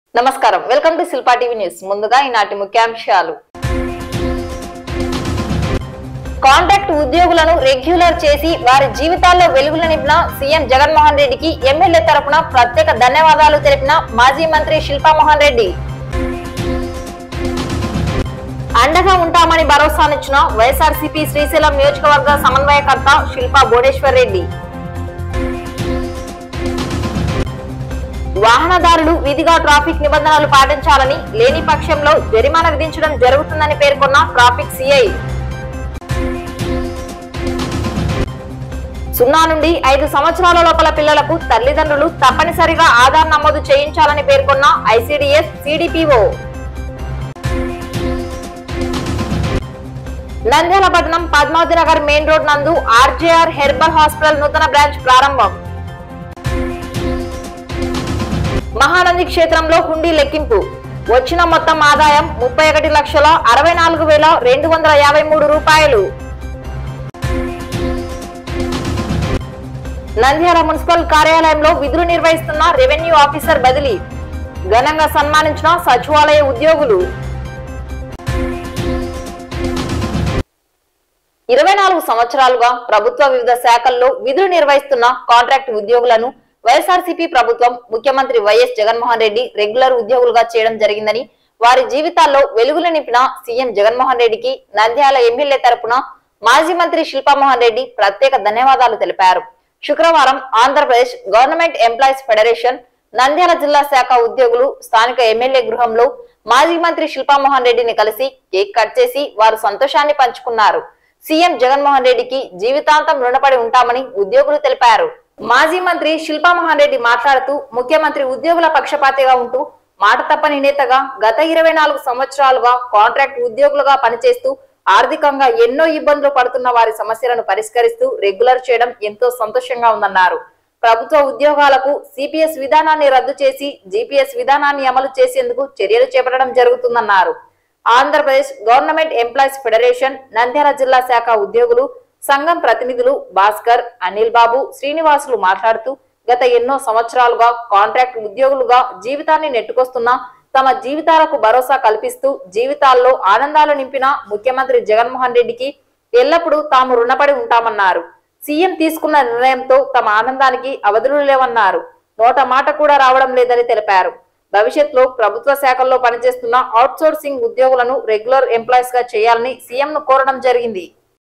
నమస్కారం welcome to Shilpa TV news ముందుగా ఈనాటి ముఖ్యాంశాలు కాంట్రాక్ట్ ఉద్యోగులను రెగ్యులర్ చేసి వారి జీవితాల్లో వెలుగులు నింపిన సీఎం జగన్మోహన్ రెడ్డికి ఎమ్మెల్యే తరపున ప్రత్యేక ధన్యవాదాలు తెలిపిన మాజీ మంత్రి శిల్పామోహన్ రెడ్డి అండగా ఉంటామని భరోసానిచ్చిన వైఎస్ఆర్సీపీ శ్రీశైలం నియోజకవర్గ సమన్వయకర్త శిల్పా భువనేశ్వర్ రెడ్డి వాహనదారులు విధిగా ట్రాఫిక్ నిబంధనలు పాటించాలని లేని పక్షంలో జరిమానా విధించడం జరుగుతుందని పేర్కొన్న ట్రాఫిక్ సిఐ సున్నా నుండి ఐదు సంవత్సరాల లోపల పిల్లలకు తల్లిదండ్రులు తప్పనిసరిగా ఆధార్ నమోదు చేయించాలని పేర్కొన్న ఐసిడిఎస్ సిడిపిఓ నంద్యాల పట్టణం పద్మావతి నగర్ మెయిన్ రోడ్ నందు ఆర్జేఆర్ హెర్బల్ హాస్పిటల్ నూతన బ్రాంచ్ ప్రారంభం మహానంది క్షేత్రంలో హుండీ లెక్కింపు వచ్చిన మొత్తం ఆదాయం ముప్పై ఒకటి లక్షల అరవై నాలుగు వేల రెండు వందల యాభై మూడు రూపాయలు నంద్యాల మున్సిపల్ కార్యాలయంలో విధులు నిర్వహిస్తున్న రెవెన్యూ ఆఫీసర్ బదిలీ ఘనంగా సన్మానించిన సచివాలయ ఉద్యోగులు ఇరవై నాలుగు సంవత్సరాలుగా ప్రభుత్వ వివిధ శాఖల్లో విధులు నిర్వహిస్తున్న కాంట్రాక్ట్ ఉద్యోగులను వైఎస్ఆర్సీపీ ప్రభుత్వం ముఖ్యమంత్రి వైఎస్ జగన్మోహన్ రెడ్డి రెగ్యులర్ ఉద్యోగులుగా చేయడం జరిగిందని వారి జీవితాల్లో వెలుగులు నింపిన సీఎం జగన్మోహన్ రెడ్డికి నంద్యాల ఎమ్మెల్యే తరపున మాజీ మంత్రి శిల్పామోహన్ రెడ్డి ప్రత్యేక ధన్యవాదాలు తెలిపారు శుక్రవారం Andhra Pradesh government employees federation Nandyal జిల్లా శాఖ ఉద్యోగులు స్థానిక ఎమ్మెల్యే గృహంలో మాజీ మంత్రి శిల్పామోహన్ రెడ్డిని కలిసి కేక్ కట్ చేసి వారు సంతోషాన్ని పంచుకున్నారు సీఎం జగన్మోహన్ రెడ్డికి జీవితాంతం రుణపడి ఉంటామని ఉద్యోగులు తెలిపారు మాజీ మంత్రి శిల్పామోహన్ రెడ్డి మాట్లాడుతూ ముఖ్యమంత్రి ఉద్యోగుల పక్షపాతిగా ఉంటూ మాట తప్పని నేతగా గత ఇరవై నాలుగు సంవత్సరాలుగా కాంట్రాక్ట్ ఉద్యోగులుగా పనిచేస్తూ ఆర్థికంగా ఎన్నో ఇబ్బందులు పడుతున్న వారి సమస్యలను పరిష్కరిస్తూ రెగ్యులర్ చేయడం ఎంతో సంతోషంగా ఉందన్నారు ప్రభుత్వ ఉద్యోగాలకు సిపిఎస్ విధానాన్ని రద్దు చేసి జిపిఎస్ విధానాన్ని అమలు చేసేందుకు చర్యలు చేపట్టడం జరుగుతుందన్నారు Andhra Pradesh government employees federation Nandyal జిల్లా శాఖ ఉద్యోగులు సంఘం ప్రతినిధులు భాస్కర్ అనిల్ బాబు శ్రీనివాసులు మాట్లాడుతూ గత ఎన్నో సంవత్సరాలుగా కాంట్రాక్ట్ ఉద్యోగులుగా జీవితాన్ని నెట్టుకొస్తున్న తమ జీవితాలకు భరోసా కల్పిస్తూ జీవితాల్లో ఆనందాలు నింపిన ముఖ్యమంత్రి జగన్మోహన్ రెడ్డికి ఎల్లప్పుడూ తాము రుణపడి ఉంటామన్నారు సీఎం తీసుకున్న నిర్ణయంతో తమ ఆనందానికి అవధులు లేవన్నారు నోట మాట కూడా రావడం లేదని తెలిపారు భవిష్యత్తులో ప్రభుత్వ శాఖల్లో పనిచేస్తున్న అవుట్సోర్సింగ్ ఉద్యోగులను రెగ్యులర్ ఎంప్లాయీస్ గా చేయాలని సీఎం ను కోరడం జరిగింది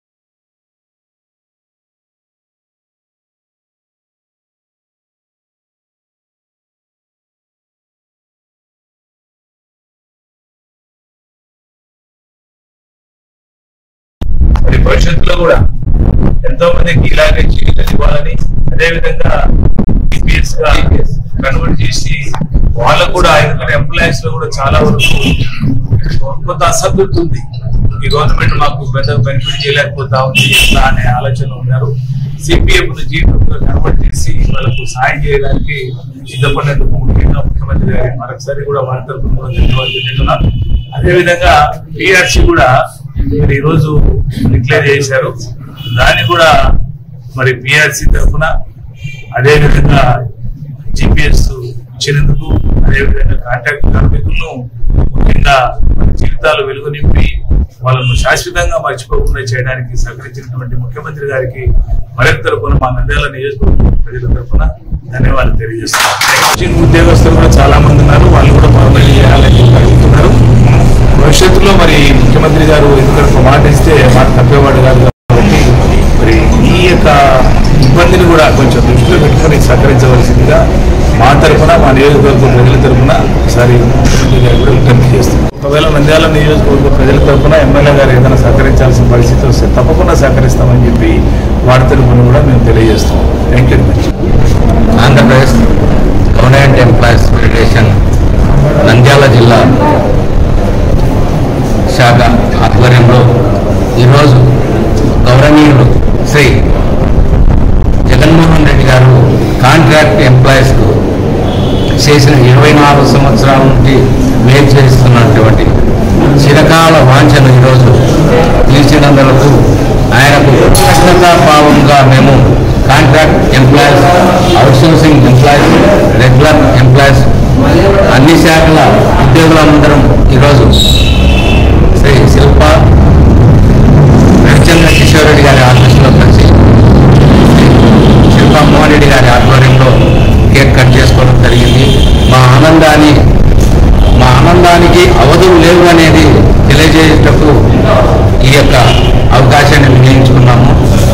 మరి భవిష్యత్తులో కూడా ఎంతో మందికి ఇలాగే జీవితం ఇవ్వాలని అదేవిధంగా టీపీఎస్ గా కన్వర్ట్ చేసి వాళ్ళకు కూడా ఎందుకంటే ఎంప్లాయీస్ లో కూడా చాలా వరకు కొంత అసంతృప్తి ఉంది ఈ గవర్నమెంట్ మాకు పెద్ద బెనిఫిట్ చేయలేకపోతా ఉంది ఎట్లా అనే ఆలోచన ఉన్నారు సిపిఎఫ్ ను జీవితంలో కన్వర్ట్ చేసి వాళ్ళకు సాయం చేయడానికి సిద్ధపడినందుకు ముఖ్యంగా ముఖ్యమంత్రి గారి మరొకసారి కూడా వారి తరఫున కూడా ధన్యవాదాలు తెలియజేస్తున్నాను అదేవిధంగా పిఆర్సి కూడా మరి ఈ రోజు డిక్లేర్ చేశారు దాన్ని కూడా మరి పిఆర్సి తరఫున అదేవిధంగా జిపిఎస్ ఇచ్చినందుకు అదేవిధంగా కాంటాక్ట్ కార్మికులను ముఖ్యంగా మన జీవితాలు వెలుగు నింపి వాళ్ళను శాశ్వతంగా మర్చిపోకుండా చేయడానికి సహకరించినటువంటి ముఖ్యమంత్రి గారికి మరొక తరఫున మా నంద్యాల నియోజకవర్గం ప్రజల తరఫున ధన్యవాదాలు తెలియజేస్తున్నాను ఉద్యోగస్తులు కూడా చాలా మంది ఉన్నారు వాళ్ళు కూడా పర్మనెంట్ చేయాలని చెప్పి అడుగుతున్నారు భవిష్యత్తులో మరి ముఖ్యమంత్రి గారు ఎందుకంటే ఒక మాట ఇస్తే మాట తప్పేవాడు కాదు కాబట్టి మరి ఈ యొక్క ఇబ్బందిని కూడా కొంచెం దృష్టిలో పెట్టుకొని సహకరించవలసిందిగా మా తరఫున మా నియోజకవర్గ ప్రజల తరఫున ఒకసారి ముఖ్యమంత్రి గారు కూడా విజ్ఞప్తి చేస్తాం ఒకవేళ నంద్యాల నియోజకవర్గ ప్రజల తరఫున ఎమ్మెల్యే గారు ఏదైనా సహకరించాల్సిన పరిస్థితి వస్తే తప్పకుండా సహకరిస్తామని చెప్పి వారి తరఫున కూడా మేము తెలియజేస్తాం thank you very much Andhra Pradesh government employees federation Nandyal జిల్లా శాఖ ఆధ్వర్యంలో ఈరోజు గౌరవనీయులు శ్రీ జగన్మోహన్ రెడ్డి గారు కాంట్రాక్ట్ ఎంప్లాయీస్కు చేసిన ఇరవై నాలుగు సంవత్సరాల నుండి మేలు చేస్తున్నటువంటి చిరకాల వాంఛను ఈరోజు తీర్చినందులకు ఆయనకు కృతజ్ఞతాభావంగా మేము contract employees outsourcing employees regular employees అన్ని శాఖల ఉద్యోగులందరం ఈరోజు శ్రీ శిల్ప రవిచంద్ర కిషోర్ రెడ్డి గారి ఆఫీసులో కలిసి శిల్పా మోహన్ రెడ్డి గారి ఆధ్వర్యంలో కేక్ కట్ చేసుకోవడం జరిగింది మా ఆనందాన్ని మా ఆనందానికి అవధులు లేవు అనేది తెలియజేసేటప్పుడు ఈ యొక్క అవకాశాన్ని వినియోగించుకున్నాము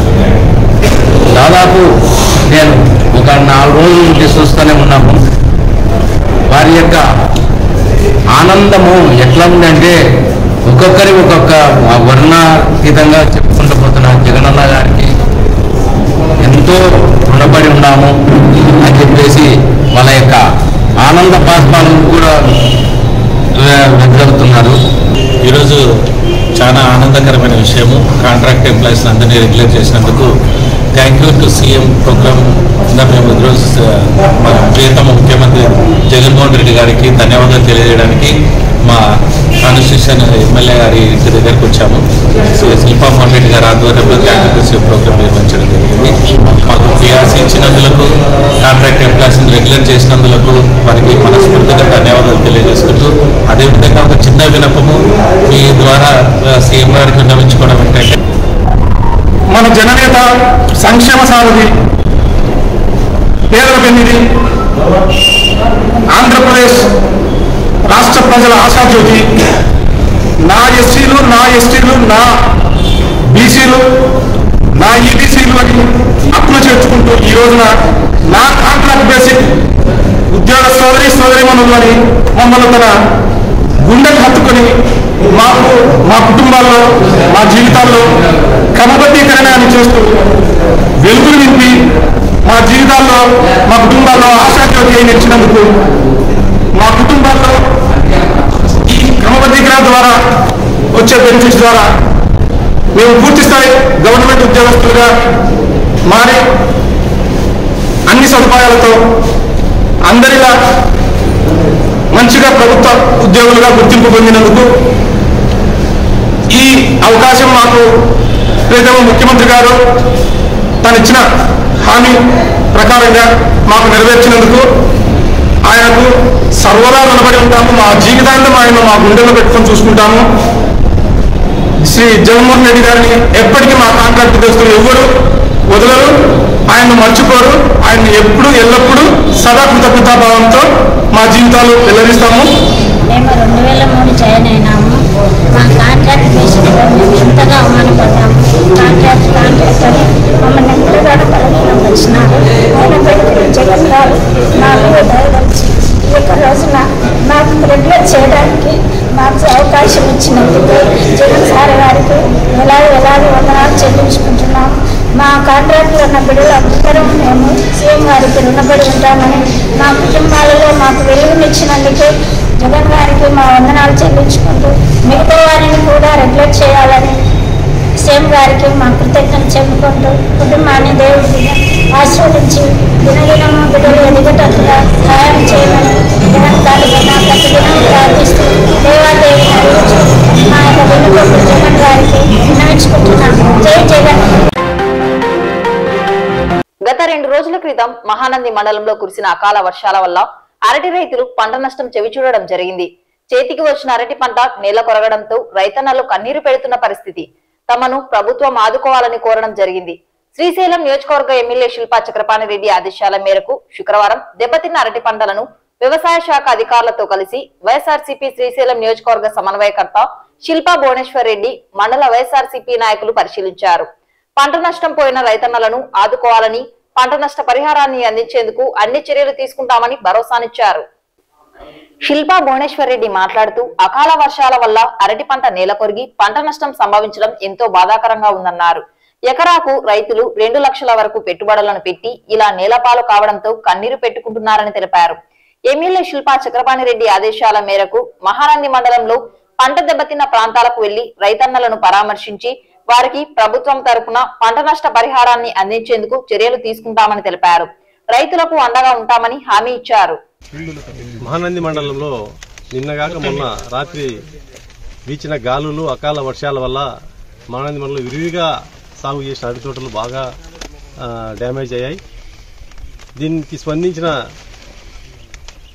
దాదాపు నేను ఒక నాలుగు రోజుల నుంచి చూస్తూనే ఉన్నాము వారి యొక్క ఆనందము ఎట్లా ఉందంటే ఒక్కొక్కరి ఒక్కొక్క వర్ణాతీతంగా చెప్పుకుంటూ పోతున్న జగనన్న గారికి ఎంతో రుణపడి ఉన్నాము అని చెప్పేసి వాళ్ళ యొక్క ఆనంద పాస్పాలను కూడా వెదజల్లుతున్నారు ఈరోజు చాలా ఆనందకరమైన విషయము కాంట్రాక్ట్ ఎంప్లాయీస్ అందరినీ రెగ్యులేట్ చేసినందుకు thank you to CM program మేము ఈరోజు స- మన ప్రియతమ ముఖ్యమంత్రి జగన్మోహన్ రెడ్డి గారికి ధన్యవాదాలు తెలియజేయడానికి మా కాన్స్టిట్యూషన్ ఎమ్మెల్యే గారి ఇంటి దగ్గరకు వచ్చాము సో శిల్పా మోహన్ రెడ్డి గారి ఆధ్వర్యంలో thank you to CM program నిర్వహించడం జరిగింది మాకు పిఆర్సీ ఇచ్చినందులకు కాంట్రాక్ట్ ఎంప్లాయీస్ని రెగ్యులర్ చేసినందులకు వారికి మనస్ఫూర్తిగా ధన్యవాదాలు తెలియజేసుకుంటూ అదేవిధంగా ఒక చిన్న వినపము మీ ద్వారా సీఎం గారికి విన్నవించుకోవడం ఏంటంటే మన జననేత సంక్షేమ సారథి పేదల పెన్నిది ఆంధ్రప్రదేశ్ రాష్ట్ర ప్రజల ఆశాజ్యోతి నా ఎస్సీలు నా ఎస్టీలు నా బీసీలు నా ఈబీసీలు అని అప్పులు చేర్చుకుంటూ ఈ రోజున నా కాంట్రాక్ట్ బేసిక్ ఉద్యోగ సోదరి సోదరిమణులు అని మమ్మల్ని తన గుండెలు హత్తుకొని మాకు మా కుటుంబాల్లో మా జీవితాల్లో క్రమబద్ధీకరణ అని చేస్తూ వెలుగులు నింపి మా జీవితాల్లో మా కుటుంబాల్లో ఆశాజ్యోతి అయి నిలిచినందుకు మా కుటుంబాల్లో ఈ క్రమబద్ధీకరణ ద్వారా వచ్చే బెనిఫిట్స్ ద్వారా మేము పూర్తి స్థాయి గవర్నమెంట్ ఉద్యోగస్తులుగా మారి అన్ని సదుపాయాలతో అందరిలా మంచిగా ప్రభుత్వ ఉద్యోగులుగా గుర్తింపు పొందినందుకు ఈ అవకాశం మాకు ప్రియతమ ముఖ్యమంత్రి గారు తను ఇచ్చిన హామీ ప్రకారంగా మాకు నెరవేర్చినందుకు ఆయనకు సర్వదా రుణపడి ఉంటాము మా జీవితాంతం ఆయన మా గుండెల్లో పెట్టుకొని చూసుకుంటాము శ్రీ జగన్మోహన్ రెడ్డి గారిని ఎప్పటికీ మా కాంట్రాక్ట్ దోస్తులు ఎవ్వరు వదలరు ఆయన్ను మర్చిపోరు ఆయన్ని ఎప్పుడు ఎల్లప్పుడూ సదా కృతజ్ఞతాభావంతో మా జీవితాలు వెల్లడిస్తాము మేము రెండు వేల మూడు జాయిన్ అయినాము మా కాంట్రాక్ట్ బేసిక్లో మేము ఎంతగా అవమానపడ్డాము కాంట్రాక్ట్ కాంట్రాక్ట్ అని మమ్మల్ని ఎంతగా బలహీనం వచ్చినారు అయినప్పటికీ జగన్ గారు మా మీద దయవచ్చి ఈ యొక్క రోజున మాకు రెగ్యులర్ చేయడానికి మాకు అవకాశం ఇచ్చినందుకు జగన్ సార్ గారికి ఎలా ఎలాగో వందనాలు చెల్లించుకుంటున్నాము మా కాంట్రాక్ట్లో ఉన్న బిడ్డలు అందరం మేము సీఎం గారికి రుణపడి ఉంటామని మా కుటుంబాలలో మాకు వెలుగునిచ్చినందుకు జగన్ గారికి మా వందనాలు చెల్లించుకుంటూ మిగతా వారిని కూడా రెగ్యులేట్ చేయాలని సీఎం గారికి మా కృతజ్ఞత చెప్పుకుంటూ కుటుంబాన్ని దేవుడి ఆశీర్వదించి దినదినము బిడ్డలు ఎదిగేటట్టుగా సహాయం చేయమని జగన్ గారికి నా ప్రతిదినం ప్రార్థిస్తూ దేవాదేవిని అడుగుచూ మా యొక్క వెనుకొండు జగన్ గారికి విన్నవించుకుంటున్నాను జై జగన్ గత రెండు రోజుల క్రితం మహానంది మండలంలో కురిసిన అకాల వర్షాల వల్ల అరటి రైతులు పంట నష్టం చవిచూడడం జరిగింది చేతికి వచ్చిన అరటి పంట నేల కొరగడంతో రైతన్నలు కన్నీరు పెడుతున్న పరిస్థితి తమను ప్రభుత్వం ఆదుకోవాలని కోరడం జరిగింది శ్రీశైలం నియోజకవర్గ ఎమ్మెల్యే శిల్పా చక్రపాణి రెడ్డి ఆదేశాల మేరకు శుక్రవారం దెబ్బతిన్న అరటి పంటలను వ్యవసాయ శాఖ అధికారులతో కలిసి వైఎస్ఆర్సీపీ శ్రీశైలం నియోజకవర్గ సమన్వయకర్త శిల్పా భువనేశ్వర్ రెడ్డి మండల వైఎస్ఆర్సీపీ నాయకులు పరిశీలించారు పంట నష్టం పోయిన రైతన్నలను ఆదుకోవాలని పంట నష్ట పరిహారాన్ని అందించేందుకు అన్ని చర్యలు తీసుకుంటామని భరోసానిచ్చారు శిల్పా భువనేశ్వర్ రెడ్డి మాట్లాడుతూ అకాల వర్షాల వల్ల అరటి పంట నేల కొరిగి పంట నష్టం సంభవించడం ఎంతో బాధాకరంగా ఉందన్నారు ఎకరాకు రైతులు రెండు లక్షల వరకు పెట్టుబడులను పెట్టి ఇలా నేలపాలు కావడంతో కన్నీరు పెట్టుకుంటున్నారని తెలిపారు ఎమ్మెల్యే శిల్పా చక్రపాణి రెడ్డి ఆదేశాల మేరకు మహానంది మండలంలో పంట దెబ్బతిన్న ప్రాంతాలకు వెళ్లి రైతన్నలను పరామర్శించి వారికి ప్రభుత్వం తరపున పంట నష్ట పరిహారాన్ని అందించేందుకు చర్యలు తీసుకుంటామని తెలిపారు రైతులకు అండగా ఉంటామని హామీ ఇచ్చారు మహానంది మండలంలో నిన్నగాక మొన్న రాత్రి వీచిన గాలులు అకాల వర్షాల వల్ల మహానంది మండలం విరివిగా సాగు చేసిన అరటి తోటలు బాగా ఆ, డ్యామేజ్ అయ్యాయి దీనికి స్పందించిన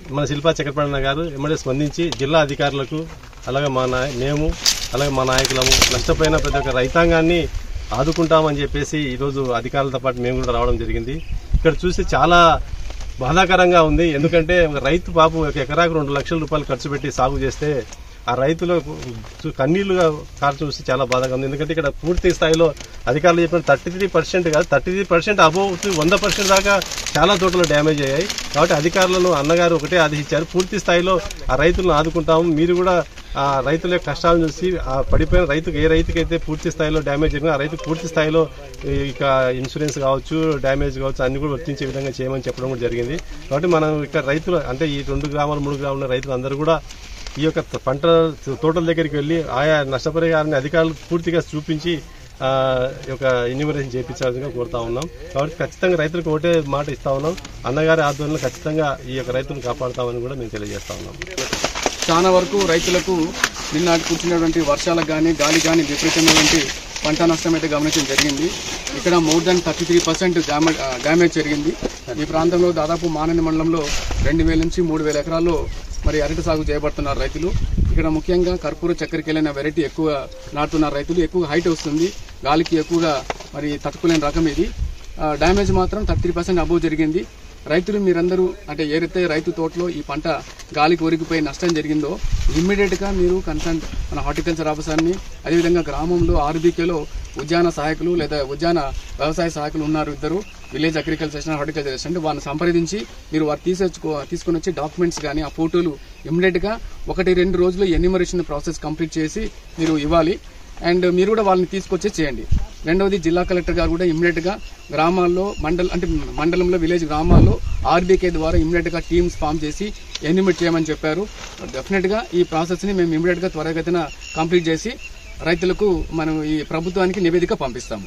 మన శిల్పా చక్రపాణి గారు ఎమ్మడే స్పందించి జిల్లా అధికారులకు అలాగే మా నాయ మేము అలాగే మా నాయకులము నష్టపోయిన ప్రతి ఒక్క రైతాంగాన్ని ఆదుకుంటామని చెప్పేసి ఈరోజు అధికారులతో పాటు మేము కూడా రావడం జరిగింది ఇక్కడ చూసి చాలా బాధాకరంగా ఉంది ఎందుకంటే ఒక రైతు పాపం ఒక ఎకరాకు రెండు లక్షల రూపాయలు ఖర్చు పెట్టి సాగు చేస్తే ఆ రైతుల కన్నీళ్లుగా కారు చూసి చాలా బాధగా ఉంది ఎందుకంటే ఇక్కడ పూర్తి స్థాయిలో అధికారులు చెప్పిన థర్టీ త్రీ పర్సెంట్ కాదు థర్టీ త్రీ పర్సెంట్ అబోవ్ వంద పర్సెంట్ దాకా చాలా తోటలు డ్యామేజ్ అయ్యాయి కాబట్టి అధికారులను అన్నగారు ఒకటే ఆదేశించారు పూర్తి స్థాయిలో ఆ రైతులను ఆదుకుంటాము మీరు కూడా ఆ రైతుల యొక్క కష్టాలను చూసి ఆ పడిపోయిన రైతుకు ఏ రైతుకైతే పూర్తి స్థాయిలో డ్యామేజ్ జరిగిందో ఆ రైతుకు పూర్తి స్థాయిలో ఈ ఇక ఇన్సూరెన్స్ కావచ్చు డ్యామేజ్ కావచ్చు అన్ని కూడా వర్తించే విధంగా చేయమని చెప్పడం కూడా జరిగింది కాబట్టి మనం ఇక్కడ రైతులు అంటే ఈ రెండు గ్రామాలు మూడు గ్రామాల రైతులు అందరూ కూడా ఈ యొక్క పంట తోటల దగ్గరికి వెళ్ళి ఆయా నష్టపరిహారాన్ని అధికారులు పూర్తిగా చూపించి ఆ, ఈ యొక్క ఇన్యూమరేషన్ చేయించాల్సిందిగా కోరుతా ఉన్నాం కాబట్టి ఖచ్చితంగా రైతులకు ఒకటే మాట ఇస్తా ఉన్నాం అన్నగారి ఆధ్వర్యంలో ఖచ్చితంగా ఈ యొక్క రైతులను కాపాడుతామని కూడా మేము తెలియజేస్తా ఉన్నాం చాలా వరకు రైతులకు నిన్నటి కురిసినటువంటి వర్షాలకు కానీ గాలి కానీ విపరీతమైనటువంటి పంట నష్టం అయితే గమనించడం జరిగింది ఇక్కడ more than thirty three percent damage జరిగింది ఈ ప్రాంతంలో దాదాపు మానని మండలంలో రెండు వేల నుంచి మూడు వేల ఎకరాల్లో మరి అరటి సాగు చేయబడుతున్నారు రైతులు ఇక్కడ ముఖ్యంగా కర్పూర చక్కెరకెళ్ళిన వెరైటీ ఎక్కువ నాటుతున్నారు రైతులు ఎక్కువ హైట్ వస్తుంది గాలికి ఎక్కువగా మరి తట్టుకోలేని రకం ఇది ఆ, డ్యామేజ్ మాత్రం థర్టీ పర్సెంట్ అబోవ్ జరిగింది రైతులు మీరందరూ అంటే ఏదైతే రైతు తోటలో ఈ పంట గాలికి ఒరిగిపోయి నష్టం జరిగిందో ఇమ్మీడియట్ గా మీరు కన్సర్న్ మన హార్టికల్చర్ ఆఫీసర్ని అదేవిధంగా గ్రామంలో ఆర్బీకేలో ఉద్యాన సహాయకులు లేదా ఉద్యాన వ్యవసాయ సహాయకులు ఉన్నారు ఇద్దరు village agriculture assistant horticulture assistant వాళ్ళని సంప్రదించి మీరు వారు తీసేసుకో తీసుకొని వచ్చి డాక్యుమెంట్స్ కానీ ఆ ఫోటోలు ఇమ్మీడియట్ గా ఒకటి రెండు రోజులు ఎన్యూమరేషన్ ప్రాసెస్ కంప్లీట్ చేసి మీరు ఇవ్వాలి అండ్ మీరు కూడా వాళ్ళని తీసుకొచ్చే చేయండి రెండవది జిల్లా కలెక్టర్ గారు కూడా ఇమ్మీడియట్ గా గ్రామాల్లో మండల అంటే మండలంలో విలేజ్ గ్రామాల్లో ఆర్బీకే ద్వారా ఇమ్మీడియట్ గా టీమ్స్ ఫామ్ చేసి ఎన్యూమేట్ చేయమని చెప్పారు డెఫినెట్ గా ఈ ప్రాసెస్ ని మేము ఇమ్మీడియట్ గా త్వరగతిన కంప్లీట్ చేసి రైతులకు మనం ఈ ప్రభుత్వానికి నివేదిక పంపిస్తాము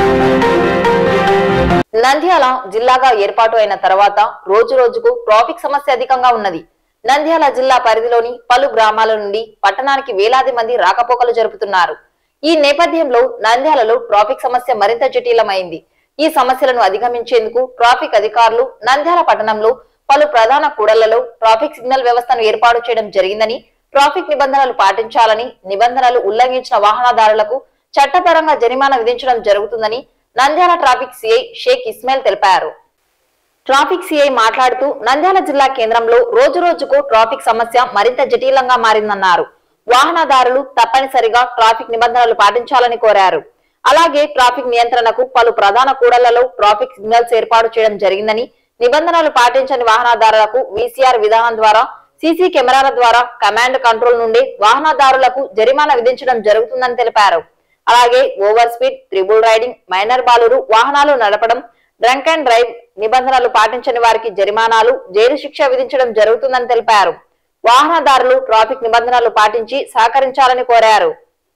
నంద్యాల జిల్లాగా ఏర్పాటు అయిన తర్వాత రోజు రోజుకు ట్రాఫిక్ సమస్య అధికంగా ఉన్నది నంద్యాల జిల్లా పరిధిలోని పలు గ్రామాల నుండి పట్టణానికి వేలాది మంది రాకపోకలు జరుపుతున్నారు ఈ నేపథ్యంలో నంద్యాలలో ట్రాఫిక్ సమస్య మరింత జటిలమైంది ఈ సమస్యలను అధిగమించేందుకు ట్రాఫిక్ అధికారులు నంద్యాల పట్టణంలో పలు ప్రధాన కూడళ్లలో ట్రాఫిక్ సిగ్నల్ వ్యవస్థను ఏర్పాటు చేయడం జరిగిందని ట్రాఫిక్ నిబంధనలు పాటించాలని నిబంధనలు ఉల్లంఘించిన వాహనదారులకు చట్టపరంగా జరిమానా విధించడం జరుగుతుందని నంద్యాల ట్రాఫిక్ సిఐ షేక్ ఇస్మాయిల్ తెలిపారు ట్రాఫిక్ సిఐ మాట్లాడుతూ నంద్యాల జిల్లా కేంద్రంలో రోజు రోజుకు ట్రాఫిక్ సమస్య మరింత జటిలంగా మారిందన్నారు వాహనదారులు తప్పనిసరిగా ట్రాఫిక్ నిబంధనలు పాటించాలని కోరారు అలాగే ట్రాఫిక్ నియంత్రణకు పలు ప్రధాన కూడళ్లలో ట్రాఫిక్ సిగ్నల్స్ ఏర్పాటు చేయడం జరిగిందని నిబంధనలు పాటించని వాహనదారులకు వీసీఆర్ విధానం ద్వారా సీసీ కెమెరాల ద్వారా కమాండ్ కంట్రోల్ నుండి వాహనదారులకు జరిమానా విధించడం జరుగుతుందని తెలిపారు అలాగే over speed triple riding minor బాలురు వాహనాలు నడపడం డ్రంక్ అండ్ డ్రైవ్ నిబంధనలు పాటించని వారికి జరిమానాలు జైలు శిక్ష విధించడం జరుగుతుందని తెలిపారు వాహనదారులు ట్రాఫిక్ నిబంధనలు పాటించి సహకరించాలని కోరారు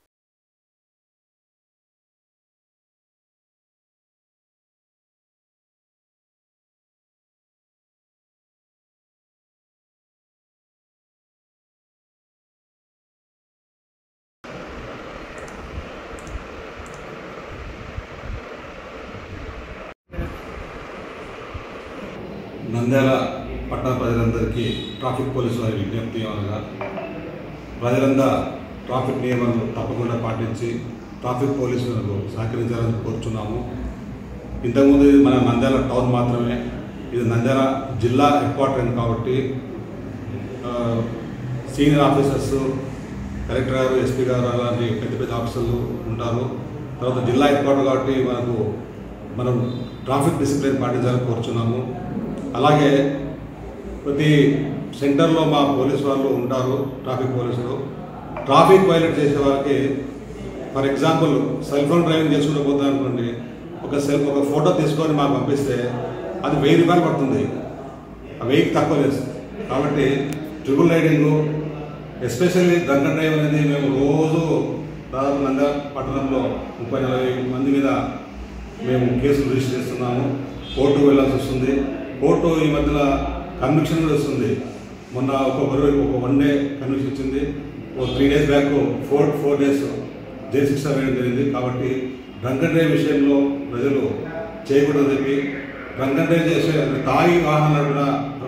నంద్యాల పట్టణ ప్రజలందరికీ ట్రాఫిక్ పోలీసు వారి విజ్ఞప్తి అనగా ప్రజలంతా ట్రాఫిక్ నియమాలను తప్పకుండా పాటించి ట్రాఫిక్ పోలీసులకు సహకరించాలని కోరుచున్నాము ఇంతకుముందు ఇది మన నంద్యాల టౌన్ మాత్రమే ఇది నంద్యాల జిల్లా హెడ్ క్వార్టర్ కాబట్టి ఆ, సీనియర్ ఆఫీసర్స్ కలెక్టర్ గారు ఎస్పీ గారు అలాంటి పెద్ద పెద్ద ఆఫీసర్లు ఉంటారు తర్వాత జిల్లా హెడ్ క్వార్టర్ కాబట్టి మనకు మనం ట్రాఫిక్ డిసిప్లిన్ పాటించాలని కోరుచున్నాము అలాగే ప్రతి సెంటర్లో మా పోలీసు వాళ్ళు ఉంటారు ట్రాఫిక్ పోలీసులు ట్రాఫిక్ వైలేట్ చేసే వాళ్ళకి for example cell phone driving చేసుకుంటూ పోతా అనుకోండి ఒక సెల్ ఒక ఫోటో తీసుకొని మాకు పంపిస్తే అది వెయ్యి రూపాయలు పడుతుంది ఆ వెయ్యికి తక్కువ లేదు కాబట్టి triple riding especially drunk and drive అనేది మేము రోజు దాదాపు నంద పట్టణంలో ముప్పై నలభై మంది మీద మేము కేసులు రిజిస్టర్ చేస్తున్నాము కోర్టుకు వెళ్ళాల్సి వస్తుంది కోర్టు ఈ మధ్యలో కన్విక్షన్ కూడా వస్తుంది మొన్న ఒక్కొక్కరు ఒక వన్ డే కన్విక్షన్ ఇచ్చింది ఓ three days back four four days jail శిక్ష వేయడం జరిగింది కాబట్టి డ్రంక్ అండ్ డ్రైవ్ విషయంలో ప్రజలు చేయకూడదని చెప్పి డ్రంక్ అండ్ డ్రైవ్ చేసే తాగి వాహనాలు కూడా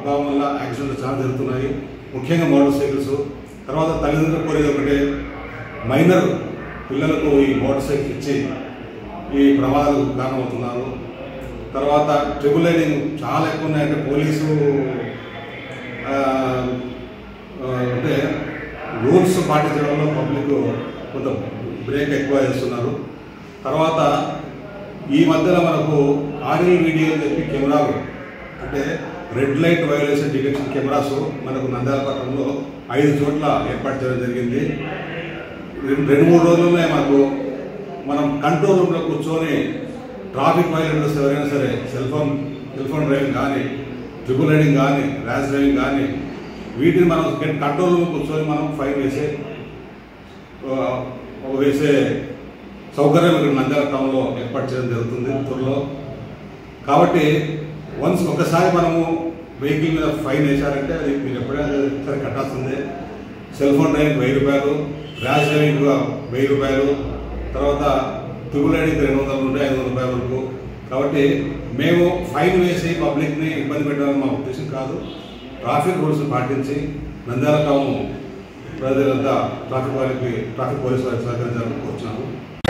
ప్రభావం వల్ల యాక్సిడెంట్లు చాలా జరుగుతున్నాయి ముఖ్యంగా మోటార్ సైకిల్స్ తర్వాత తల్లిదండ్రులు కోరేది ఒకటే మైనర్ పిల్లలకు ఈ మోటార్ సైకిల్ ఇచ్చి ఈ ప్రమాదాలు కారణమవుతున్నారు తర్వాత ట్రిపుల్ రైడింగ్ చాలా ఎక్కువ ఉన్నాయంటే పోలీసు ఆ, ఆ, అంటే రూల్స్ పాటించడంలో పబ్లిక్ కొంత బ్రేక్ ఎక్కువ చేస్తున్నారు తర్వాత ఈ మధ్యలో మనకు ఆర్ఎల్ వీడియో అని చెప్పి కెమెరాలు అంటే red light violation detection cameras మనకు నంద్యాల పట్టణంలో ఐదు చోట్ల ఏర్పాటు చేయడం జరిగింది రెండు రెండు మూడు రోజుల్లోనే మనకు మనం కంట్రోల్ రూమ్లో కూర్చొని ట్రాఫిక్ వైలేటర్స్ ఎవరైనా సరే cell phone cell phone driving కానీ ట్రిపుల్ రైడింగ్ కానీ ర్యాష్ డ్రైవింగ్ కానీ వీటిని మనం కంట్రోల్ రూమ్ కూర్చొని మనం ఫైన్ వేసే ఆ, ఒక వేసే సౌకర్యం ఇక్కడ నంద్యాల టౌన్లో ఏర్పాటు చేయడం జరుగుతుంది త్వరలో కాబట్టి వన్స్ ఒకసారి మనము వెహికల్ మీద ఫైన్ వేశారంటే అది మీరు ఎప్పుడైనా సరే కట్టాల్సిందే సెల్ ఫోన్ డ్రైవింగ్ వెయ్యి రూపాయలు ర్యాష్ డ్రైవింగ్ వెయ్యి రూపాయలు తర్వాత ట్రిపుల్ రైడింగ్ రెండు వందల నుండి ఐదు వందల రూపాయల వరకు కాబట్టి మేము ఫైన్ వేసి పబ్లిక్ని ఇబ్బంది పెట్టాలని మా ఉద్దేశం కాదు ట్రాఫిక్ రూల్స్ పాటించి నంద్యాల టౌన్ ప్రజలంతా ట్రాఫిక్ వారికి ట్రాఫిక్ పోలీసు వారికి సహకరించాలని కోరుచున్నాము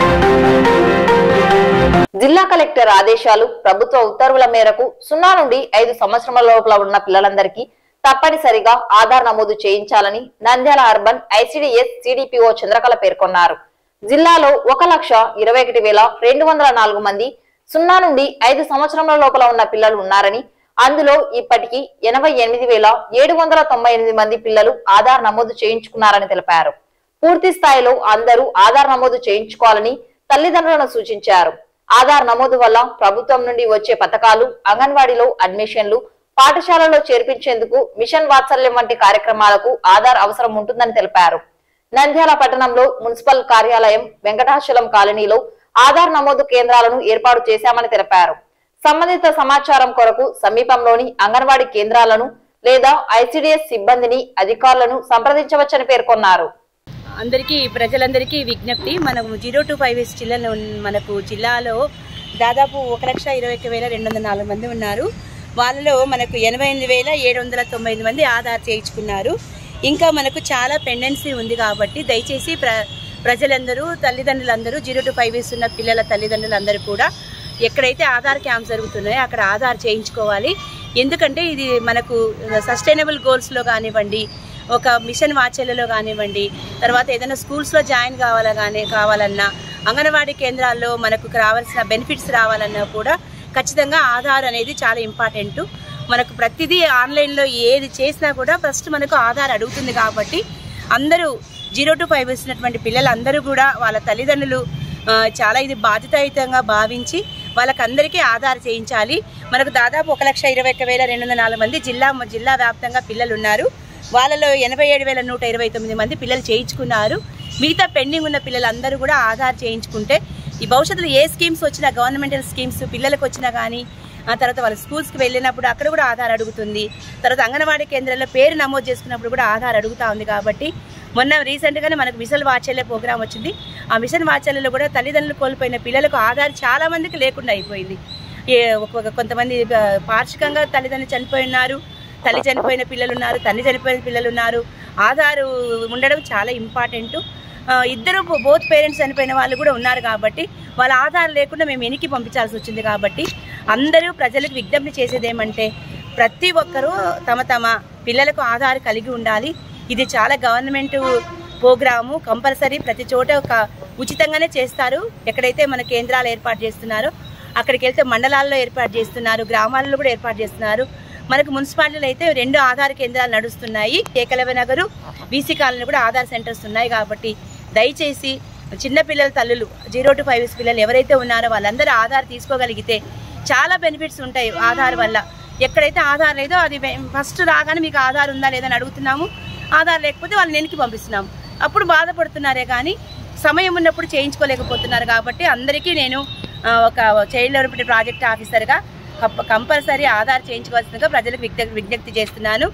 జిల్లా కలెక్టర్ ఆదేశాలు ప్రభుత్వ ఉత్తర్వుల మేరకు సున్నా నుండి ఐదు సంవత్సరాల లోపల ఉన్న పిల్లలందరికీ తప్పనిసరిగా ఆధార్ నమోదు చేయించాలని Nandyal urban ICDS CDPO Chandrakala పేర్కొన్నారు జిల్లాలో ఒక లక్ష ఇరవై ఒకటి వేల రెండు వందల నాలుగు మంది సున్నా నుండి ఐదు సంవత్సరాల లోపల ఉన్న పిల్లలు ఉన్నారని అందులో ఇప్పటికీ ఎనభై ఎనిమిది వేల ఏడు వందల తొంభై ఎనిమిది మంది పిల్లలు ఆధార్ నమోదు చేయించుకున్నారని తెలిపారు పూర్తి స్థాయిలో అందరూ ఆధార్ నమోదు చేయించుకోవాలని తల్లిదండ్రులను సూచించారు ఆధార్ నమోదు వల్ల ప్రభుత్వం నుండి వచ్చే పథకాలు అంగన్వాడీలో అడ్మిషన్లు పాఠశాలలో చేర్పించేందుకు మిషన్ వాత్సల్యం వంటి కార్యక్రమాలకు ఆధార్ అవసరం ఉంటుందని తెలిపారు నంద్యాల పట్టణంలో మున్సిపల్ కార్యాలయం వెంకటాచలం కాలనీలో ఆధార్ నమోదు కేంద్రాలను ఏర్పాటు చేశామని తెలిపారు సంబంధిత సమాచారం కొరకు సమీపంలోని అంగన్వాడీ కేంద్రాలను లేదా ఐసిడిఎస్ సిబ్బందిని అధికారులను సంప్రదించవచ్చని పేర్కొన్నారు అందరికీ ప్రజలందరికీ విజ్ఞప్తి మనకు జీరో టు ఫైవ్ ఇయర్స్ జిల్లాలో ఉన్న- మనకు జిల్లాలో దాదాపు ఒక లక్ష ఇరవై ఒక్క వేల రెండు వందల నాలుగు మంది ఉన్నారు వాళ్ళలో మనకు ఎనభై ఎనిమిది వేల ఏడు వందల తొంభై ఎనిమిది మంది ఆధార్ చేయించుకున్నారు ఇంకా మనకు చాలా పెండెన్సీ ఉంది కాబట్టి దయచేసి ప్ర ప్రజలందరూ తల్లిదండ్రులందరూ జీరో టు ఫైవ్ ఇయర్స్ ఉన్న పిల్లల తల్లిదండ్రులందరూ కూడా ఎక్కడైతే ఆధార్ క్యాంప్స్ జరుగుతున్నాయో అక్కడ ఆధార్ చేయించుకోవాలి ఎందుకంటే ఇది మనకు సస్టైనబుల్ గోల్స్లో కానివ్వండి ఒక మిషన్ వాచర్లలో కానివ్వండి తర్వాత ఏదైనా స్కూల్స్లో జాయిన్ కావాలా కానీ కావాలన్నా అంగన్వాడీ కేంద్రాల్లో మనకు రావాల్సిన బెనిఫిట్స్ రావాలన్నా కూడా ఖచ్చితంగా ఆధార్ అనేది చాలా ఇంపార్టెంట్ మనకు ప్రతిదీ ఆన్లైన్లో ఏది చేసినా కూడా ఫస్ట్ మనకు ఆధార్ అడుగుతుంది కాబట్టి అందరూ జీరో టు ఫైవ్ వచ్చినటువంటి పిల్లలందరూ కూడా వాళ్ళ తల్లిదండ్రులు ఆ, చాలా ఇది బాధ్యతాయుతంగా భావించి వాళ్ళకందరికీ ఆధార్ చేయించాలి మనకు దాదాపు ఒక లక్ష ఇరవై ఒక్క వేల రెండు వందల నాలుగు మంది జిల్లా జిల్లా వ్యాప్తంగా పిల్లలు ఉన్నారు వాళ్ళలో ఎనభై ఏడు వేల నూట ఇరవై తొమ్మిది మంది పిల్లలు చేయించుకున్నారు మిగతా పెండింగ్ ఉన్న పిల్లలందరూ కూడా ఆధార్ చేయించుకుంటే ఈ భవిష్యత్తులో ఏ స్కీమ్స్ వచ్చినా గవర్నమెంటల్ స్కీమ్స్ పిల్లలకు వచ్చినా కానీ ఆ తర్వాత వాళ్ళ స్కూల్స్కి వెళ్ళినప్పుడు అక్కడ కూడా ఆధార్ అడుగుతుంది తర్వాత అంగన్వాడీ కేంద్రాల్లో పేరు నమోదు చేసుకున్నప్పుడు కూడా ఆధార్ అడుగుతా ఉంది కాబట్టి మొన్న రీసెంట్గానే మనకు మిషన్ వాచల్య ప్రోగ్రామ్ వచ్చింది ఆ మిషన్ వాచల్యలో కూడా తల్లిదండ్రులు కోల్పోయిన పిల్లలకు ఆధార్ చాలా మందికి లేకుండా అయిపోయింది ఏ ఒక్కొక్క కొంతమంది ఆ, పార్షికంగా తల్లిదండ్రులు చనిపోయి ఉన్నారు తల్లి చనిపోయిన పిల్లలు ఉన్నారు తండ్రి చనిపోయిన పిల్లలు ఉన్నారు ఆధారు ఉండడం చాలా ఇంపార్టెంట్ ఇద్దరు బోత్ పేరెంట్స్ చనిపోయిన వాళ్ళు కూడా ఉన్నారు కాబట్టి వాళ్ళ ఆధార్ లేకుండా మేము వెనక్కి పంపించాల్సి వచ్చింది కాబట్టి అందరూ ప్రజలకు విజ్ఞప్తి చేసేది ఏమంటే ప్రతి ఒక్కరూ తమ తమ పిల్లలకు ఆధార్ కలిగి ఉండాలి ఇది చాలా గవర్నమెంట్ ప్రోగ్రాము కంపల్సరీ ప్రతి చోట ఒక ఉచితంగానే చేస్తారు ఎక్కడైతే మన కేంద్రాలు ఏర్పాటు చేస్తున్నారో అక్కడికి వెళ్తే మండలాల్లో ఏర్పాటు చేస్తున్నారు గ్రామాల్లో కూడా ఏర్పాటు చేస్తున్నారు మనకు మున్సిపాలిటీలో అయితే రెండు ఆధార్ కేంద్రాలు నడుస్తున్నాయి ఏకలవ్య నగరు బీసీ కాలనీ కూడా ఆధార్ సెంటర్స్ ఉన్నాయి కాబట్టి దయచేసి చిన్న పిల్లల తల్లులు జీరో టు ఫైవ్ ఇయర్స్ పిల్లలు ఎవరైతే ఉన్నారో వాళ్ళందరూ ఆధార్ తీసుకోగలిగితే చాలా బెనిఫిట్స్ ఉంటాయి ఆధార్ వల్ల ఎక్కడైతే ఆధార్ లేదో అది ఫస్ట్ రాగానే మీకు ఆధార్ ఉందా లేదా అని అడుగుతున్నాము ఆధార్ లేకపోతే వాళ్ళని వెనక్కి పంపిస్తున్నాము అప్పుడు బాధపడుతున్నారే కానీ సమయం ఉన్నప్పుడు చేయించుకోలేకపోతున్నారు కాబట్టి అందరికీ నేను ఆ, ఒక చైల్డ్ డెవలప్మెంట్ ప్రాజెక్ట్ ఆఫీసర్గా కప్ప- కంపల్సరీ ఆధార్ చేయించుకోవాల్సిందిగా ప్రజలకు విజ్ఞప్తి విజ్ఞప్తి చేస్తున్నాను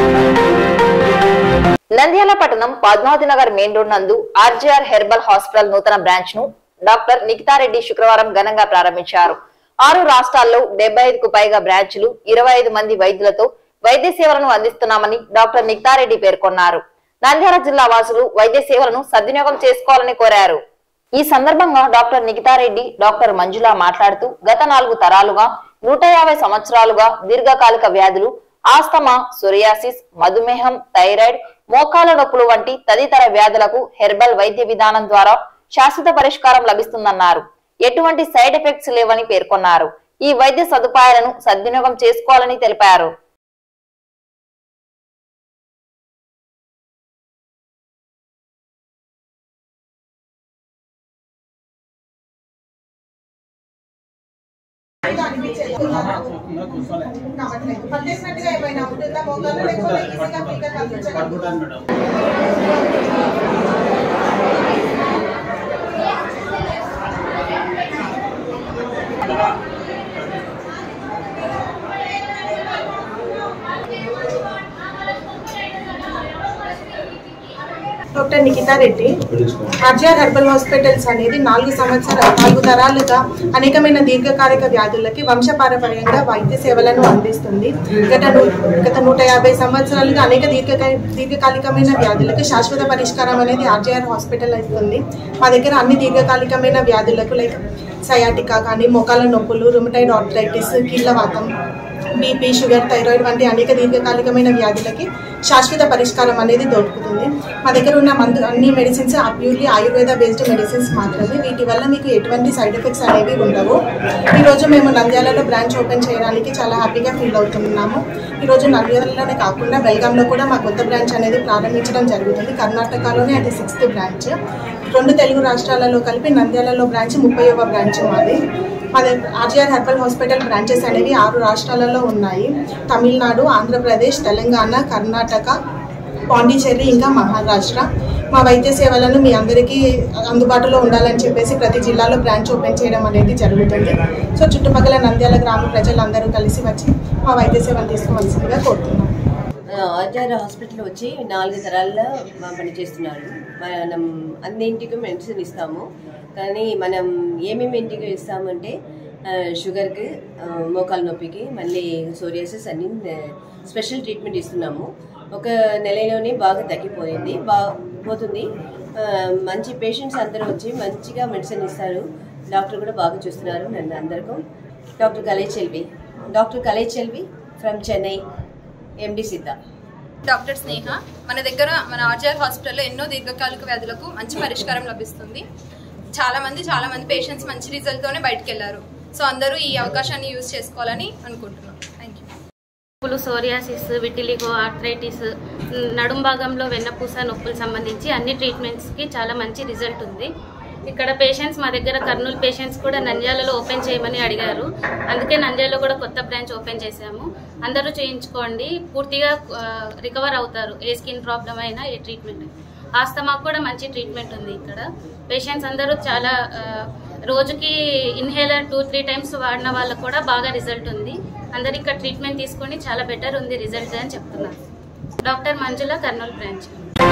నంద్యాల పట్టణం పద్మావతి నగర్ మెయిన్ రోడ్ నందు ఆర్జీఆర్ హెర్బల్ హాస్పిటల్ నూతన బ్రాంచ్ ను డాక్టర్ నిఖితారెడ్డి శుక్రవారం ఘనంగా ప్రారంభించారు ఆరు రాష్ట్రాల్లో డెబ్బై ఐదుకు పైగా బ్రాంచ్లు ఇరవై ఐదు మంది వైద్యులతో వైద్య సేవలను అందిస్తున్నామని డాక్టర్ నిక్తారెడ్డి పేర్కొన్నారు నంద్యాల జిల్లా వాసులు వైద్య సేవలను సద్వినియోగం చేసుకోవాలని కోరారు ఈ సందర్భంగా డాక్టర్ నికితారెడ్డి డాక్టర్ మంజుల మాట్లాడుతూ గత నాలుగు తరాలుగా నూట యాభై సంవత్సరాలుగా దీర్ఘకాలిక వ్యాధులు ఆస్తమా సొరియాసిస్ మధుమేహం థైరాయిడ్ మోకాల నొప్పులు వంటి తదితర వ్యాధులకు హెర్బల్ వైద్య విధానం ద్వారా శాశ్వత పరిష్కారం లభిస్తుందన్నారు ఎటువంటి సైడ్ ఎఫెక్ట్స్ లేవని పేర్కొన్నారు ఈ వైద్య సదుపాయాలను సద్వినియోగం చేసుకోవాలని తెలిపారు పట్టేసినట్టుగా ఏమైనా ఉంటుందా మోకాలు లేకపోతే ఈజీగా ఫ్రీగా కనిపించగలుగుతాం doctor Nikitha Reddy RGR herbal hospitals అనేది నాలుగు సంవత్సరాలు నాలుగు తరాలుగా అనేకమైన దీర్ఘకాలిక వ్యాధులకి వంశపారపర్యంగా వైద్య సేవలను అందిస్తుంది గత నూ- గత నూట యాభై సంవత్సరాలుగా అనేక దీర్ఘ దీర్ఘకాలికమైన వ్యాధులకు శాశ్వత పరిష్కారం అనేది ఆర్జీఆర్ హాస్పిటల్ ఇస్తుంది మా దగ్గర అన్ని దీర్ఘకాలికమైన వ్యాధులకు లైక్ సయాటికా కానీ మోకాల నొప్పులు రుమటైడ్ ఆర్థరైటిస్ కీళ్ళవాతం బీపీ షుగర్ థైరాయిడ్ వంటి అనేక దీర్ఘకాలికమైన వ్యాధులకి శాశ్వత పరిష్కారం అనేది దొరుకుతుంది మా దగ్గర ఉన్న మందు అన్ని medicines purely Ayurveda based medicines మాత్రమే వీటి వల్ల మీకు ఎటువంటి సైడ్ ఎఫెక్ట్స్ అనేవి ఉండవు ఈరోజు మేము నంద్యాలలో బ్రాంచ్ ఓపెన్ చేయడానికి చాలా హ్యాపీగా ఫీల్ అవుతున్నాము ఈరోజు నంద్యాలలోనే కాకుండా బెల్గాంలో కూడా మా కొత్త బ్రాంచ్ అనేది ప్రారంభించడం జరుగుతుంది కర్ణాటకలోనే అది సిక్స్త్ బ్రాంచ్ రెండు తెలుగు రాష్ట్రాలలో కలిపి నంద్యాలలో బ్రాంచ్ ముప్పైవ బ్రాంచ్ మాది మా దగ్గర ఆర్జీఆర్ హెర్బల్ హాస్పిటల్ బ్రాంచెస్ అనేవి ఆరు రాష్ట్రాలలో ఉన్నాయి తమిళనాడు ఆంధ్రప్రదేశ్ తెలంగాణ కర్ణాటక పాండిచేరి ఇంకా మహారాష్ట్ర మా వైద్య సేవలను మీ అందరికీ అందుబాటులో ఉండాలని చెప్పేసి ప్రతి జిల్లాలో బ్రాంచ్ ఓపెన్ చేయడం అనేది జరుగుతుంది సో చుట్టుపక్కల నంద్యాల గ్రామ ప్రజలందరూ కలిసి వచ్చి మా వైద్య సేవలు తీసుకోవాల్సిందిగా కోరుతున్నాం ఆచార్య హాస్పిటల్ వచ్చి నాలుగు తరాల్లో మా పనిచేస్తున్నారు మనం అన్నింటికి మెడిసిన్ ఇస్తాము కానీ మనం ఏమేమి ఇంటికి ఇస్తామంటే ఆ, షుగర్కి ఆ, మోకాలు నొప్పికి మళ్ళీ సోరియాసిస్ అన్ని ఆ, స్పెషల్ ట్రీట్మెంట్ ఇస్తున్నాము ఒక నెలలోనే బాగా తగ్గిపోయింది బా పోతుంది ఆ, మంచి పేషెంట్స్ అందరూ వచ్చి మంచిగా మెడిసిన్ ఇస్తారు డాక్టర్ కూడా బాగా చూస్తున్నారు నన్ను అందరికీ doctor Kalai Selvi doctor Kalai Selvi from Chennai MD Siddha doctor స్నేహ మన దగ్గర మన ఆర్జీఆర్ హాస్పిటల్లో ఎన్నో దీర్ఘకాలిక వ్యాధులకు మంచి పరిష్కారం లభిస్తుంది చాలా మంది చాలా మంది పేషెంట్స్ మంచి రిజల్ట్ తోనే బయటకు వెళ్ళారు సో అందరూ ఈ అవకాశాన్ని యూజ్ చేసుకోవాలని అనుకుంటున్నాం థ్యాంక్ యూ నొప్పులు సోరియాసిస్ విటిలిగో ఆర్థరైటిస్ నడుం భాగంలో వెన్నపూస నొప్పులు సంబంధించి అన్ని ట్రీట్మెంట్స్కి చాలా మంచి రిజల్ట్ ఉంది ఇక్కడ పేషెంట్స్ మా దగ్గర కర్నూలు పేషెంట్స్ కూడా నంద్యాలలో ఓపెన్ చేయమని అడిగారు అందుకే నంద్యాలలో కూడా కొత్త బ్రాంచ్ ఓపెన్ చేశాము అందరూ చేయించుకోండి పూర్తిగా రికవర్ అవుతారు ఏ స్కిన్ ప్రాబ్లం అయినా ఏ ట్రీట్మెంట్ ఆస్తమాకు కూడా మంచి ట్రీట్మెంట్ ఉంది ఇక్కడ పేషెంట్స్ అందరూ చాలా ఆ, రోజుకి ఇన్హేలర్ టూ త్రీ టైమ్స్ వాడిన వాళ్ళకు కూడా బాగా రిజల్ట్ ఉంది అందరు ఇక్కడ ట్రీట్మెంట్ తీసుకొని చాలా బెటర్ ఉంది రిజల్ట్ అని చెప్తున్నారు డాక్టర్ మంజుల కర్నూలు బ్రాంచ్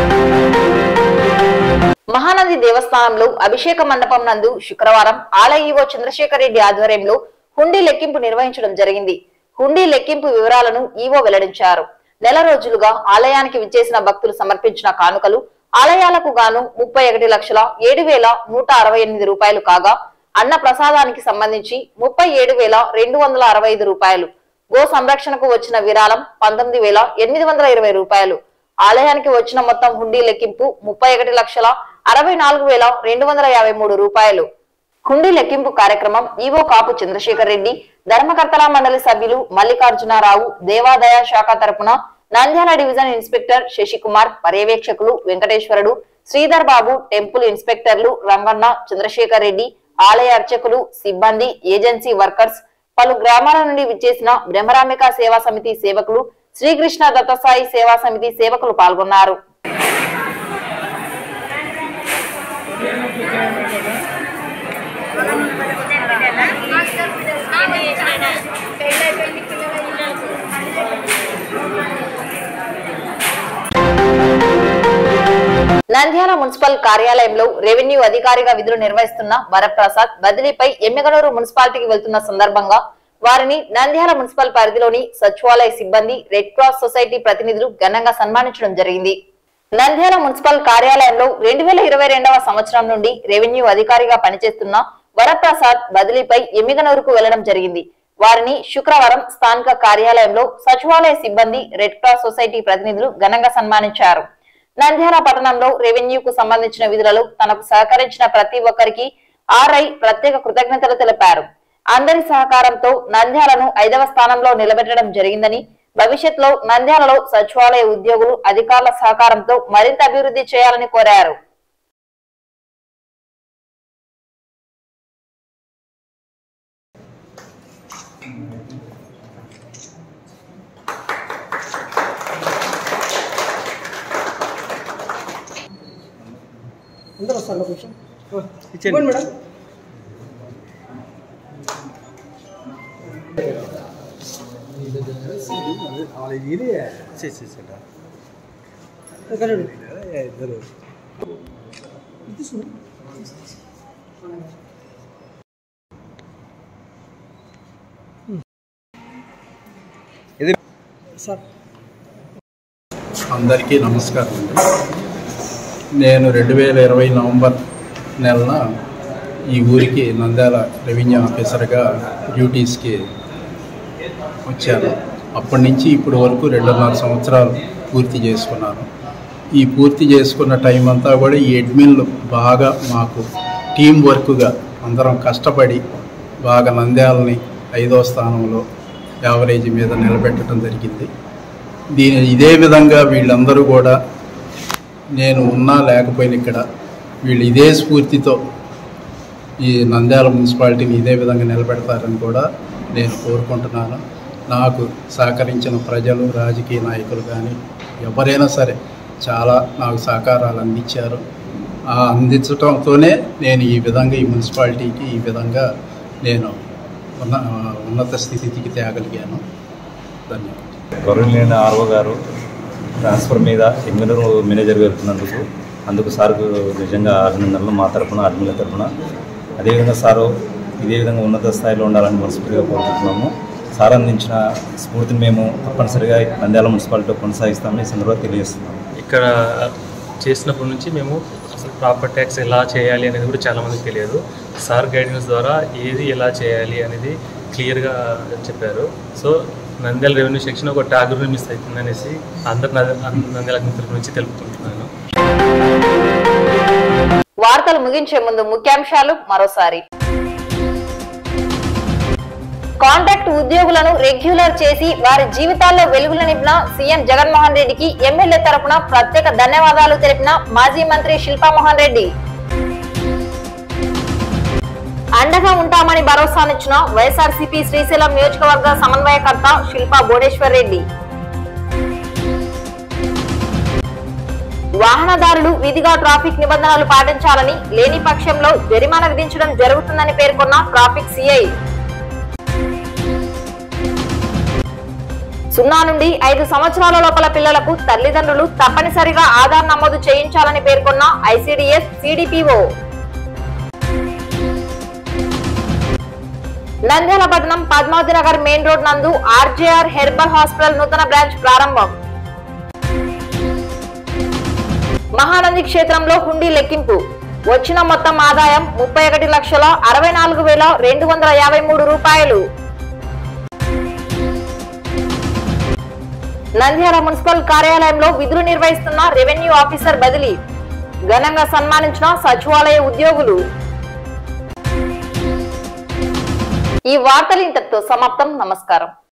మహానది దేవస్థానంలో అభిషేక మండపం నందు శుక్రవారం ఆలయ ఈవో చంద్రశేఖర్ రెడ్డి ఆధ్వర్యంలో హుండీ లెక్కింపు నిర్వహించడం జరిగింది హుండీ లెక్కింపు వివరాలను ఈవో వెల్లడించారు నెల రోజులుగా ఆలయానికి విచ్చేసిన భక్తులు సమర్పించిన కానుకలు ఆలయాలకు గాను ముప్పై ఒకటి లక్షల ఏడు వేల నూట అరవై ఎనిమిది రూపాయలు కాగా అన్న ప్రసాదానికి సంబంధించి ముప్పై ఏడు వేల రెండు వందల అరవై ఐదు రూపాయలు గో సంరక్షణకు వచ్చిన విరాళం పంతొమ్మిది వేల ఎనిమిది వందల ఇరవై రూపాయలు ఆలయానికి వచ్చిన మొత్తం హుండీ లెక్కింపు ముప్పై ఒకటి లక్షల అరవై నాలుగు వేల రెండు వందల యాభై మూడు రూపాయలు హుండీ లెక్కింపు కార్యక్రమం ఈవో కాపు చంద్రశేఖర్ రెడ్డి ధర్మకర్తల మండలి సభ్యులు మల్లికార్జునారావు దేవాదాయ శాఖ తరపున నంద్యాల డివిజన్ ఇన్స్పెక్టర్ శశికుమార్ పర్యవేక్షకులు వెంకటేశ్వరుడు శ్రీధర్ బాబు టెంపుల్ ఇన్స్పెక్టర్లు రంగన్న చంద్రశేఖర్ రెడ్డి ఆలయ అర్చకులు సిబ్బంది ఏజెన్సీ వర్కర్స్ పలు గ్రామాల నుండి విచ్చేసిన బ్రహ్మరాంబిక సేవా సమితి సేవకులు శ్రీకృష్ణ దత్తసాయి సేవా సమితి సేవకులు పాల్గొన్నారు నంద్యాల మున్సిపల్ కార్యాలయంలో రెవెన్యూ అధికారిగా విధులు నిర్వహిస్తున్న వరప్రసాద్ బదిలీపై ఎమ్మిగనూరు మున్సిపాలిటీకి వెళ్తున్న సందర్భంగా వారిని నంద్యాల మున్సిపల్ పరిధిలోని సచివాలయ సిబ్బంది రెడ్ క్రాస్ సొసైటీ ప్రతినిధులు ఘనంగా సన్మానించడం జరిగింది నంద్యాల మున్సిపల్ కార్యాలయంలో రెండు వేల ఇరవై రెండవ సంవత్సరం నుండి రెవెన్యూ అధికారిగా పనిచేస్తున్న వరప్రసాద్ బదిలీపై ఎమ్మిగనూరుకు వెళ్లడం జరిగింది వారిని శుక్రవారం స్థానిక కార్యాలయంలో సచివాలయ సిబ్బంది రెడ్ క్రాస్ సొసైటీ ప్రతినిధులు ఘనంగా సన్మానించారు నంద్యాల పట్టణంలో రెవెన్యూకు సంబంధించిన విధులలో తనకు సహకరించిన ప్రతి ఒక్కరికి ఆర్ఐ ప్రత్యేక కృతజ్ఞతలు తెలిపారు అందరి సహకారంతో నంద్యాలను ఐదవ స్థానంలో నిలబెట్టడం జరిగిందని భవిష్యత్తులో నంద్యాలలో సచివాలయ ఉద్యోగులు అధికారుల సహకారంతో మరింత అభివృద్ధి చేయాలని కోరారు అందరూ వస్తారు కొంచెం ఇవ్వండి మేడం ఇద్దరు ఇది సార్ అందరికీ నమస్కారం అండి నేను రెండు వేల ఇరవై నవంబర్ నెలన ఈ ఊరికి నంద్యాల రెవెన్యూ ఆఫీసర్గా డ్యూటీస్కి వచ్చాను అప్పటి నుంచి ఇప్పటి వరకు రెండున్నర సంవత్సరాలు పూర్తి చేసుకున్నాను ఈ పూర్తి చేసుకున్న టైం అంతా కూడా ఈ అడ్మిన్లు బాగా మాకు టీం వర్క్గా అందరం కష్టపడి బాగా నంద్యాలని ఐదో స్థానంలో యావరేజ్ మీద నిలబెట్టడం జరిగింది దీని ఇదే విధంగా వీళ్ళందరూ కూడా నేను ఉన్నా లేకపోయినా ఇక్కడ వీళ్ళు ఇదే స్ఫూర్తితో ఈ నంద్యాల మున్సిపాలిటీని ఇదే విధంగా నిలబెడతారని కూడా నేను కోరుకుంటున్నాను నాకు సహకరించిన ప్రజలు రాజకీయ నాయకులు కానీ ఎవరైనా సరే చాలా నాకు సహకారాలు అందించారు ఆ అందించడంతోనే నేను ఈ విధంగా ఈ మున్సిపాలిటీకి ఈ విధంగా నేను ఉన్న ఉన్నత స్థితికి తేగలిగాను ధన్యవాదాలు గౌరవనీయ ఆర్ఓ గారు ట్రాన్స్ఫర్ మీద ఎమ్మెల్యే మేనేజర్ వెళ్తున్నందుకు అందుకు సార్కు నిజంగా అభినందనలు మా తరఫున అడ్మిన్ల తరఫున అదేవిధంగా సారు ఇదే విధంగా ఉన్నత స్థాయిలో ఉండాలని మనస్ఫూర్తిగా కోరుకుంటున్నాము సార్ అందించిన స్ఫూర్తిని మేము తప్పనిసరిగా నంద్యాల మున్సిపాలిటీలో కొనసాగిస్తామని ఈ సందర్భంగా తెలియజేస్తున్నాము ఇక్కడ చేసినప్పటి నుంచి మేము అసలు ప్రాపర్ ట్యాక్స్ ఎలా చేయాలి అనేది కూడా చాలామందికి తెలియదు సార్ గైడెన్స్ ద్వారా ఏది ఎలా చేయాలి అనేది క్లియర్గా చెప్పారు సో నంద్యాల రెవెన్యూ సెక్షన్ ఒక ట్యాగ్ మిస్ అవుతుంది అనేసి అందరు నంద్యాల తరపు నుంచి తెలుపుకుంటున్నాను వార్తలు ముగించే ముందు ముఖ్యాంశాలు మరోసారి కాంట్రాక్ట్ ఉద్యోగులను రెగ్యులర్ చేసి వారి జీవితాల్లో వెలుగులు నింపిన సీఎం జగన్మోహన్ రెడ్డికి ఎమ్మెల్యే తరపున ప్రత్యేక ధన్యవాదాలు తెలిపిన మాజీ మంత్రి శిల్పామోహన్ రెడ్డి అండగా ఉంటామని భరోసానిచ్చిన వైఎస్ఆర్సీపీ శ్రీశైలం నియోజకవర్గ సమన్వయకర్త శిల్పా భువనేశ్వర్ రెడ్డి వాహనదారులు విధిగా ట్రాఫిక్ నిబంధనలు పాటించాలని లేని పక్షంలో జరిమానా విధించడం జరుగుతుందని పేర్కొన్న ట్రాఫిక్ సిఐ సున్నా నుండి ఐదు సంవత్సరాల లోపల పిల్లలకు తల్లిదండ్రులు తప్పనిసరిగా ఆధార్ నమోదు చేయించాలని పేర్కొన్న ఐసిడిఎస్ సిడిపిఓ నంద్యాల పట్టణం పద్మావతి నగర్ మెయిన్ రోడ్ నందు ఆర్జేఆర్ హెర్బల్ హాస్పిటల్ నూతన బ్రాంచ్ ప్రారంభం మహానంది క్షేత్రంలో హుండీ లెక్కింపు వచ్చిన మొత్తం ఆదాయం ముప్పై ఒకటి లక్షల అరవై నాలుగు వేల రెండు వందల యాభై మూడు రూపాయలు నంద్యాల మున్సిపల్ కార్యాలయంలో విధులు నిర్వహిస్తున్న రెవెన్యూ ఆఫీసర్ బదిలీ ఘనంగా సన్మానించిన సచివాలయ ఉద్యోగులు ఈ వార్తలు ఇంతటితో సమాప్తం నమస్కారం